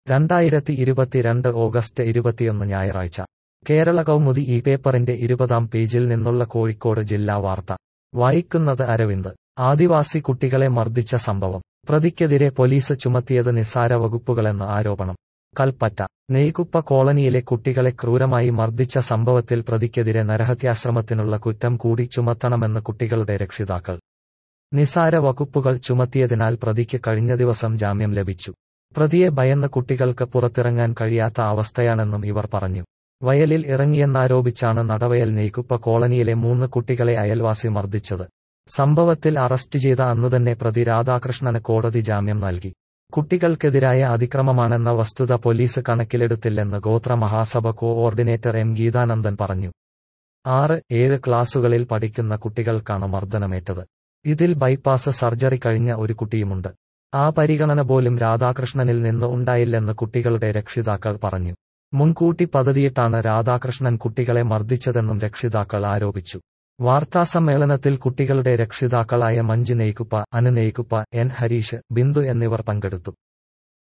രണ്ടായിരത്തി ഇരുപത്തിരണ്ട് ഓഗസ്റ്റ് ഇരുപത്തിയൊന്ന് ഞായറാഴ്ച കേരള കൗമുദി ഈ പേപ്പറിന്റെ ഇരുപതാം പേജിൽ നിന്നുള്ള കോഴിക്കോട് ജില്ലാ വാർത്ത വായിക്കുന്നത് അരവിന്ദ് ആദിവാസി കുട്ടികളെ മർദ്ദിച്ച സംഭവം പ്രതിക്കെതിരെ പോലീസ് ചുമത്തിയത് നിസ്സാര വകുപ്പുകളെന്ന് ആരോപണം കൽപ്പറ്റ നെയ്കുപ്പ കോളനിയിലെ കുട്ടികളെ ക്രൂരമായി മർദ്ദിച്ച സംഭവത്തിൽ പ്രതിക്കെതിരെ നരഹത്യാശ്രമത്തിനുള്ള കുറ്റം കൂടി ചുമത്തണമെന്ന് കുട്ടികളുടെ രക്ഷിതാക്കൾ നിസാര വകുപ്പുകൾ ചുമത്തിയതിനാൽ പ്രതിക്ക് കഴിഞ്ഞ ദിവസം ജാമ്യം ലഭിച്ചു പ്രതിയെ ഭയന്ന കുട്ടികൾക്ക് പുറത്തിറങ്ങാൻ കഴിയാത്ത അവസ്ഥയാണെന്നും ഇവർ പറഞ്ഞു വയലിൽ ഇറങ്ങിയെന്നാരോപിച്ചാണ് നടവയൽ നെയ്ക്കുപ്പ കോളനിയിലെ മൂന്ന് കുട്ടികളെ അയൽവാസി മർദ്ദിച്ചത് സംഭവത്തിൽ അറസ്റ്റ് ചെയ്ത അന്നുതന്നെ പ്രതി രാധാകൃഷ്ണന് കോടതി ജാമ്യം നൽകി കുട്ടികൾക്കെതിരായ അതിക്രമമാണെന്ന വസ്തുത പോലീസ് കണക്കിലെടുത്തില്ലെന്ന് ഗോത്ര മഹാസഭ കോഓർഡിനേറ്റർ എം ഗീതാനന്ദൻ പറഞ്ഞു ആറ് ഏഴ് ക്ലാസുകളിൽ പഠിക്കുന്ന കുട്ടികൾക്കാണ് മർദ്ദനമേറ്റത് ഇതിൽ ബൈപ്പാസ് സർജറി കഴിഞ്ഞ ഒരു കുട്ടിയുമുണ്ട് ആ പരിഗണന പോലും രാധാകൃഷ്ണനിൽ നിന്ന് ഉണ്ടായില്ലെന്ന് കുട്ടികളുടെ രക്ഷിതാക്കൾ പറഞ്ഞു മുൻകൂട്ടി പദ്ധതിയിട്ടാണ് രാധാകൃഷ്ണൻ കുട്ടികളെ മർദ്ദിച്ചതെന്നും രക്ഷിതാക്കൾ ആരോപിച്ചു വാർത്താസമ്മേളനത്തിൽ കുട്ടികളുടെ രക്ഷിതാക്കളായ മഞ്ജു നെയ്ക്കുപ്പ അനു നെയ്ക്കുപ്പ എൻ ഹരീഷ് ബിന്ദു എന്നിവർ പങ്കെടുത്തു